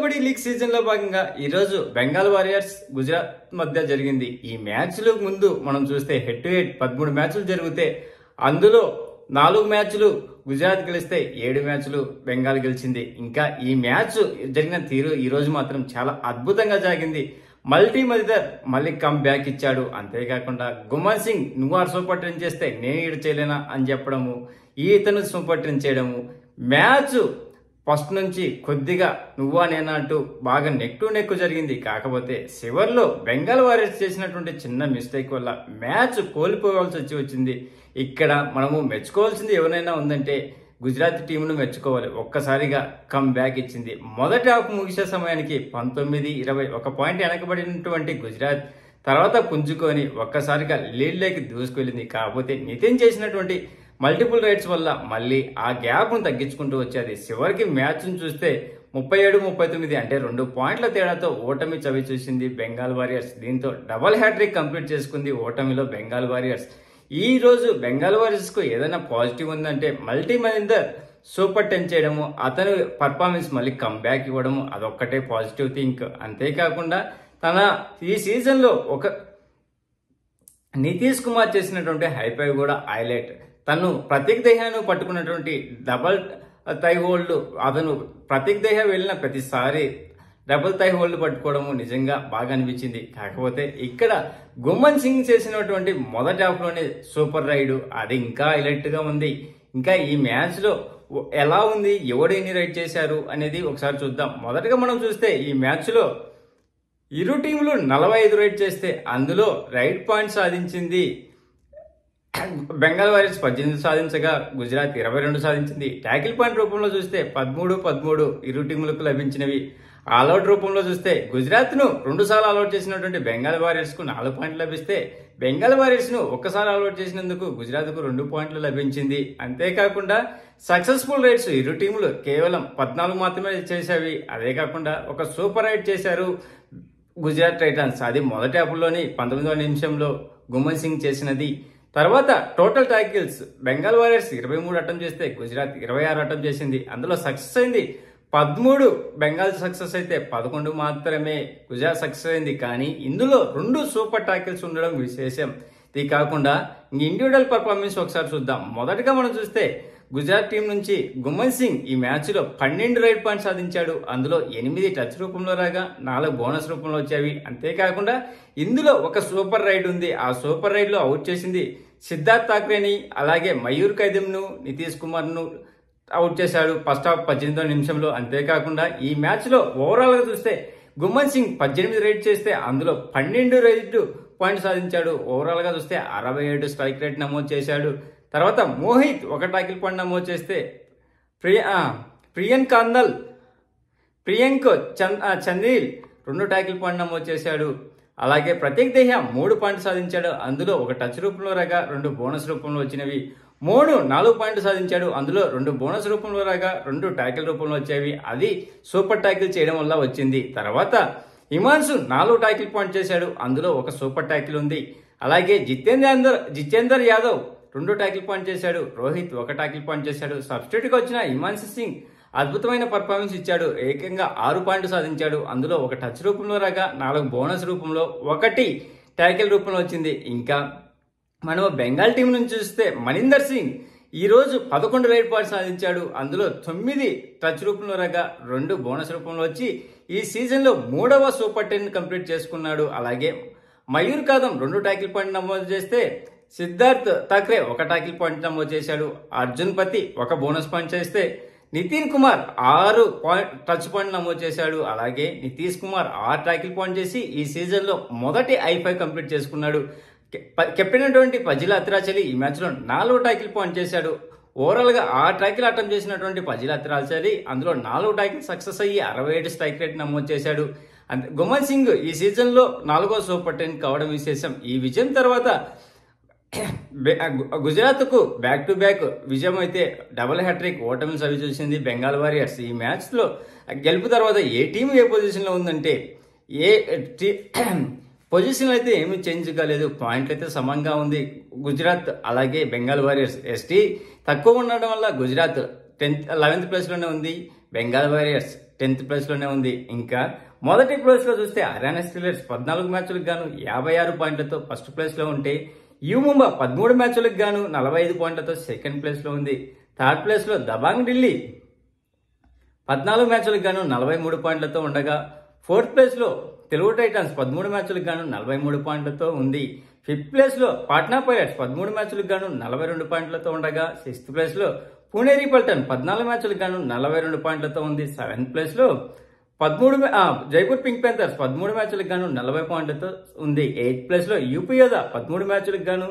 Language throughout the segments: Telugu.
కబడ్డీ లీగ్ సీజన్ లో భాగంగా ఈ రోజు బెంగాల్ వారియర్స్ గుజరాత్ మధ్య జరిగింది ఈ మ్యాచ్ లో ముందు మనం చూస్తే హెడ్ టు హెడ్ పదమూడు మ్యాచ్లు జరిగితే అందులో నాలుగు మ్యాచ్లు గుజరాత్ గెలిస్తే ఏడు మ్యాచ్లు బెంగాల్ గెలిచింది ఇంకా ఈ మ్యాచ్ జరిగిన తీరు ఈ రోజు మాత్రం చాలా అద్భుతంగా సాగింది మల్టీ మదిదర్ మళ్ళీ కమ్ బ్యాక్ ఇచ్చాడు అంతేకాకుండా గుమన్ సింగ్ నువ్వు ఆ సూపర్ ట్రెన్ చేస్తే నేను ఈడ చేయలేనా అని చెప్పడము ఈ ఇతను సూపర్ ట్రెన్ చేయడము మ్యాచ్ ఫస్ట్ నుంచి కొద్దిగా నువ్వా నేనా అంటూ బాగా నెక్ టు నెక్ జరిగింది కాకపోతే చివర్లో బెంగాల్ వారియర్స్ చేసినటువంటి చిన్న మిస్టేక్ వల్ల మ్యాచ్ కోల్పోవాల్సి వచ్చి వచ్చింది ఇక్కడ మనము మెచ్చుకోవాల్సింది ఎవరైనా ఉందంటే గుజరాత్ టీంను మెచ్చుకోవాలి ఒక్కసారిగా కమ్ బ్యాక్ ఇచ్చింది మొదటి హాఫ్ ముగిసే సమయానికి పంతొమ్మిది ఇరవై ఒక పాయింట్ వెనకబడినటువంటి గుజరాత్ తర్వాత పుంజుకొని ఒక్కసారిగా లీడ్లోకి దూసుకెళ్ళింది కాకపోతే నితిన్ చేసినటువంటి మల్టిపుల్ రైడ్స్ వల్ల మళ్ళీ ఆ గ్యాప్ను తగ్గించుకుంటూ వచ్చేది చివరికి మ్యాచ్ను చూస్తే ముప్పై ఏడు ముప్పై తొమ్మిది అంటే రెండు పాయింట్ల తేడాతో ఓటమి చవి చూసింది బెంగాల్ వారియర్స్ దీంతో డబల్ హ్యాట్రిక్ కంప్లీట్ చేసుకుంది ఓటమిలో బెంగాల్ వారియర్స్ ఈ రోజు బెంగాల్ వారియర్స్ కు ఏదైనా పాజిటివ్ ఉందంటే మల్టీ మనిందర్ సూపర్ టెన్ చేయడము అతను పర్ఫార్మెన్స్ మళ్ళీ బ్యాక్ ఇవ్వడము అదొక్కటే పాజిటివ్ థింక్ అంతేకాకుండా తన ఈ సీజన్లో ఒక నితీష్ కుమార్ చేసినటువంటి హైపై కూడా హైలైట్ తను ప్రతీక్ దేహాను పట్టుకున్నటువంటి డబల్ తై హోల్డ్ అతను ప్రతీక్ దేహ వెళ్ళిన ప్రతిసారి డబుల్ తై హోల్డ్ పట్టుకోవడము నిజంగా బాగా అనిపించింది కాకపోతే ఇక్కడ గుమ్మన్ సింగ్ చేసినటువంటి మొదటి హాఫ్లోనే సూపర్ రైడ్ అది ఇంకా హైలైట్ గా ఉంది ఇంకా ఈ మ్యాచ్ లో ఎలా ఉంది ఎవడు ఎన్ని రైడ్ చేశారు అనేది ఒకసారి చూద్దాం మొదటగా మనం చూస్తే ఈ మ్యాచ్ లో ఇరు టీంలు నలభై ఐదు రైడ్ చేస్తే అందులో రైడ్ పాయింట్ సాధించింది బెంగాల్ వారియర్స్ పద్దెనిమిది సాధించగా గుజరాత్ ఇరవై రెండు సాధించింది ట్యాకిల్ పాయింట్ రూపంలో చూస్తే పదమూడు పదమూడు ఇరు టీములకు లభించినవి ఆల్అౌట్ రూపంలో చూస్తే గుజరాత్ ను రెండు సార్లు ఆల్అౌట్ చేసినటువంటి బెంగాల్ వారియర్స్ కు నాలుగు పాయింట్లు లభిస్తే బెంగాల్ వారియర్స్ ను ఒక్కసారి ఆల్అౌట్ చేసినందుకు గుజరాత్ కు రెండు పాయింట్లు లభించింది అంతేకాకుండా సక్సెస్ఫుల్ రైడ్స్ ఇరు టీములు కేవలం పద్నాలుగు మాత్రమే చేసేవి అదే కాకుండా ఒక సూపర్ రైడ్ చేశారు గుజరాత్ టైటన్స్ అది మొదటి అప్పుల్లోని పంతొమ్మిదవ నిమిషంలో గుమ్మన్ సింగ్ చేసినది తర్వాత టోటల్ ట్యాకిల్స్ బెంగాల్ వారియర్స్ ఇరవై మూడు అటెంప్ట్ చేస్తే గుజరాత్ ఇరవై ఆరు అటెంప్ట్ చేసింది అందులో సక్సెస్ అయింది పదమూడు బెంగాల్ సక్సెస్ అయితే పదకొండు మాత్రమే గుజరాత్ సక్సెస్ అయింది కానీ ఇందులో రెండు సూపర్ టాకిల్స్ ఉండడం విశేషం ఇది కాకుండా ఇండివిజువల్ పర్ఫార్మెన్స్ ఒకసారి చూద్దాం మొదటగా మనం చూస్తే గుజరాత్ టీం నుంచి గుమ్మన్ సింగ్ ఈ మ్యాచ్ లో పన్నెండు రైడ్ పాయింట్ సాధించాడు అందులో ఎనిమిది టచ్ రూపంలో రాగా నాలుగు బోనస్ రూపంలో వచ్చేవి అంతేకాకుండా ఇందులో ఒక సూపర్ రైడ్ ఉంది ఆ సూపర్ రైడ్ లో అవుట్ చేసింది సిద్ధార్థ్ థాక్రేని అలాగే మయూర్ కైదెంను నితీష్ కుమార్ ను అవుట్ చేశాడు ఫస్ట్ హాఫ్ పద్దెనిమిదో నిమిషంలో అంతేకాకుండా ఈ మ్యాచ్ లో ఓవరాల్ గా చూస్తే గుమ్మన్ సింగ్ పద్దెనిమిది రైడ్ చేస్తే అందులో పన్నెండు రైడ్ పాయింట్ సాధించాడు ఓవరాల్ గా చూస్తే అరవై ఏడు స్ట్రైక్ రేట్ నమోదు చేశాడు తర్వాత మోహిత్ ఒక టాకిల్ పాయింట్ నమోదు చేస్తే ప్రియ ఆ, ప్రియన్ కాందల్ ప్రియాంక్ చంద్ ఆ, చంద్రీల్ రెండు ట్యాకిల్ పాయింట్ నమోదు చేశాడు అలాగే ప్రత్యేక్ దేహ మూడు పాయింట్ సాధించాడు అందులో ఒక టచ్ రూపంలో రాగా రెండు బోనస్ రూపంలో వచ్చినవి మూడు నాలుగు పాయింట్లు సాధించాడు అందులో రెండు బోనస్ రూపంలో రాగా రెండు ట్యాకిల్ రూపంలో వచ్చేవి అది సూపర్ ట్యాకిల్ చేయడం వల్ల వచ్చింది తర్వాత హిమాన్సు నాలుగు ట్యాకిల్ పాయింట్ చేశాడు అందులో ఒక సూపర్ ట్యాకిల్ ఉంది అలాగే జితేందర్ జితేందర్ యాదవ్ రెండు ట్యాకిల్ పాయింట్ చేశాడు రోహిత్ ఒక ట్యాకిల్ పాయింట్ చేశాడు సబ్స్టిట్యూట్ గా వచ్చిన హిమాన్సు సింగ్ అద్భుతమైన పర్ఫార్మెన్స్ ఇచ్చాడు ఏకంగా ఆరు పాయింట్లు సాధించాడు అందులో ఒక టచ్ రూపంలో రాగా నాలుగు బోనస్ రూపంలో ఒకటి ట్యాకిల్ రూపంలో వచ్చింది ఇంకా మనం బెంగాల్ టీం నుంచి చూస్తే మణీందర్ సింగ్ ఈ రోజు పదకొండు రైడ్ పాయింట్స్ సాధించాడు అందులో తొమ్మిది టచ్ రూపంలో రాగా రెండు బోనస్ రూపంలో వచ్చి ఈ సీజన్లో మూడవ సూపర్ టెన్ కంప్లీట్ చేసుకున్నాడు అలాగే మయూర్ కాదం రెండు ట్యాకిల్ పాయింట్ నమోదు చేస్తే సిద్ధార్థ్ థాక్రే ఒక టాకిల్ పాయింట్ నమోదు చేశాడు అర్జున్ పతి ఒక బోనస్ పాయింట్ చేస్తే నితిన్ కుమార్ ఆరు పాయింట్ టచ్ పాయింట్ నమోదు చేశాడు అలాగే నితీష్ కుమార్ ఆరు టాకిల్ పాయింట్ చేసి ఈ సీజన్ లో మొదటి ఐ ఫైవ్ కంప్లీట్ చేసుకున్నాడు కె- ప- కెప్టెన్ అయినటువంటి పజిల అత్రాచలి ఈ మ్యాచ్ లో నాలుగు టాకిల్ పాయింట్ చేశాడు ఓవరాల్ గా ఆ ట్రాకిల్ అటెంప్ట్ చేసినటువంటి పజిల అత్రాచలి అందులో నాలుగు టాకిల్ సక్సెస్ అయ్యి అరవై ఏడు స్ట్రైక్ రేట్ నమోదు చేశాడు అంతే గుమన్ సింగ్ ఈ సీజన్ లో నాలుగో సూపర్ టెన్ కావడం విశేషం ఈ విజయం తర్వాత బె- గు- గుజరాత్ కు బ్యాక్ టు బ్యాక్ విజయం అయితే డబుల్ హ్యాట్రిక్ ఓటమిని సవి చూసింది బెంగాల్ వారియర్స్ ఈ మ్యాచ్ లో గెలుపు తర్వాత ఏ టీం ఏ పొజిషన్ లో ఉందంటే ఏ టీ- పొజిషన్ అయితే ఏమీ చేంజ్ కాలేదు పాయింట్లు అయితే సమంగా ఉంది గుజరాత్ అలాగే బెంగాల్ వారియర్స్ ఎస్టీ తక్కువ ఉండడం వల్ల గుజరాత్ టెన్త్ లెవెన్త్ ప్లేస్ లోనే ఉంది బెంగాల్ వారియర్స్ టెన్త్ ప్లేస్లోనే ఉంది ఇంకా మొదటి ప్లేస్లో చూస్తే హర్యానా స్టీలర్స్ పద్నాలుగు మ్యాచ్లకు గాను యాభై ఆరు పాయింట్లతో ఫస్ట్ ప్లేస్లో ఉంటే యూ ముంబా పదమూడు మ్యాచ్లకు గాను నలభై ఐదు పాయింట్లతో సెకండ్ ప్లేస్లో ఉంది థర్డ్ ప్లేస్లో దబాంగ్ ఢిల్లీ పద్నాలుగు మ్యాచ్లకు గాను నలభై మూడు పాయింట్లతో ఉండగా ఫోర్త్ ప్లేస్లో తెలుగు టైటన్స్ పదమూడు మ్యాచ్లకు గాను నలభై మూడు పాయింట్లతో ఉంది ఫిఫ్త్ ప్లేస్లో పాట్నా పైలట్స్ పదమూడు మ్యాచ్లకు గాను నలభై రెండు పాయింట్లతో ఉండగా సిక్స్త్ ప్లేస్లో పూణేరి పల్టన్ పద్నాలుగు మ్యాచ్లకు గాను నలభై రెండు పాయింట్లతో ఉంది సెవెంత్ ప్లేస్లో పదమూడు మ్యా- ఆ, జైపూర్ పింక్ ప్యాంథర్స్ పదమూడు మ్యాచ్లకు గాను నలభై పాయింట్లతో ఉంది ఎయిత్ ప్లేస్లో యూపీ యోధా పదమూడు మ్యాచ్లకు గాను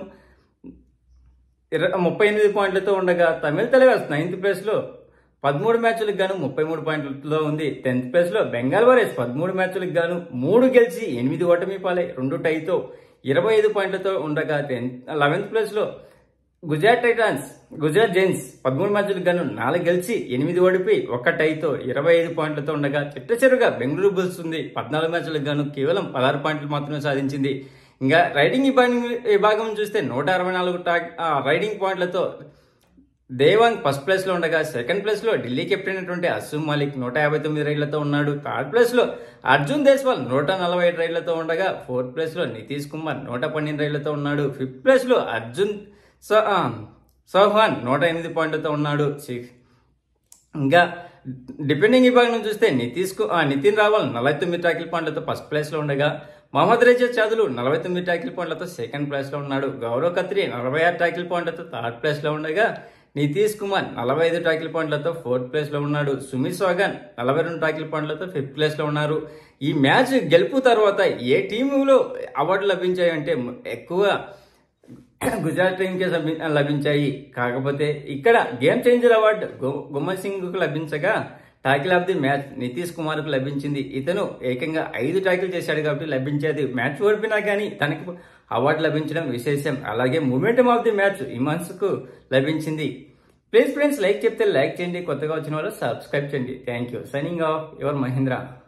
ఇర- ముప్పై ఎనిమిది పాయింట్లతో ఉండగా తమిళ తెలగాస్ నైన్త్ ప్లేస్లో పదమూడు మ్యాచ్లకు గాను ముప్పై మూడు పాయింట్లతో ఉంది టెన్త్ ప్లేస్లో బెంగాల్ వారియర్స్ పదమూడు మ్యాచ్లకు గాను మూడు గెలిచి ఎనిమిది ఓటమి పాలై రెండు టైతో ఇరవై ఐదు పాయింట్లతో ఉండగా టెన్త్ లెవెన్త్ ప్లేస్లో గుజరాత్ టైటాన్స్ గుజరాత్ జైన్స్ పదమూడు మ్యాచ్లకు గాను నాలుగు గెలిచి ఎనిమిది ఓడిపోయి ఒక్క టైతో ఇరవై ఐదు పాయింట్లతో ఉండగా చిట్టచెరుగా బెంగళూరు బుల్స్ ఉంది పద్నాలుగు మ్యాచ్లకు గాను కేవలం పదహారు పాయింట్లు మాత్రమే సాధించింది ఇంకా రైడింగ్ విభాగం విభాగం చూస్తే నూట అరవై నాలుగు టాక్ ఆ, రైడింగ్ పాయింట్లతో దేవాంగ్ ఫస్ట్ ప్లేస్ లో ఉండగా సెకండ్ ప్లేస్ లో ఢిల్లీ కెప్టెన్ అయినటువంటి అస్సుమ్ మాలిక్ నూట యాభై తొమ్మిది రైళ్లతో ఉన్నాడు థర్డ్ ప్లేస్ లో అర్జున్ దేశ్వాల్ నూట నలభై ఐదు రైళ్లతో ఉండగా ఫోర్త్ ప్లేస్ లో నితీష్ కుమార్ నూట పన్నెండు రైళ్లతో ఉన్నాడు ఫిఫ్త్ ప్లేస్ లో అర్జున్ స- ఆ, చౌహాన్ నూట ఎనిమిది పాయింట్లతో ఉన్నాడు సిక్స్ ఇంకా డిపెండింగ్ విభాగం చూస్తే నితీష్ కు ఆ, నితిన్ రావల్ నలభై తొమ్మిది ట్యాకిల్ పాయింట్లతో ఫస్ట్ ప్లేస్ లో ఉండగా మహమ్మద్ రేజా చాదులు నలభై తొమ్మిది ట్యాకిల్ పాయింట్లతో సెకండ్ ప్లేస్ లో ఉన్నాడు గౌరవ్ ఖత్రి నలభై ఆరు ట్యాకిల్ పాయింట్లతో థర్డ్ ప్లేస్ లో ఉండగా నితీష్ కుమార్ నలభై ఐదు ట్యాకిల్ పాయింట్లతో ఫోర్త్ ప్లేస్ లో ఉన్నాడు సుమిత్ సోగన్ నలభై రెండు ట్యాకిల్ పాయింట్లతో ఫిఫ్త్ ప్లేస్ లో ఉన్నారు ఈ మ్యాచ్ గెలుపు తర్వాత ఏ టీములో అవార్డు లభించాయంటే ఎక్కువ గుజరాత్ టీంకే సబి- లభించాయి కాకపోతే ఇక్కడ గేమ్ చేంజర్ అవార్డు గు- గుమ్మన్ సింగ్ కు లభించగా tackle of the match Nitish Kumar కు లభించింది ఇతను ఏకంగా ఐదు టాకిల్ చేశాడు కాబట్టి లభించేది మ్యాచ్ ఓడిపినా కానీ తనకు అవార్డు లభించడం విశేషం అలాగే మూమెంటం ఆఫ్ ది మ్యాచ్ ఇమాన్స్ కు లభించింది ప్లీజ్ ఫ్రెండ్స్ లైక్ చెప్తే లైక్ చేయండి కొత్తగా వచ్చిన వాళ్ళు సబ్స్క్రైబ్ చేయండి thank you signing off your Mahindra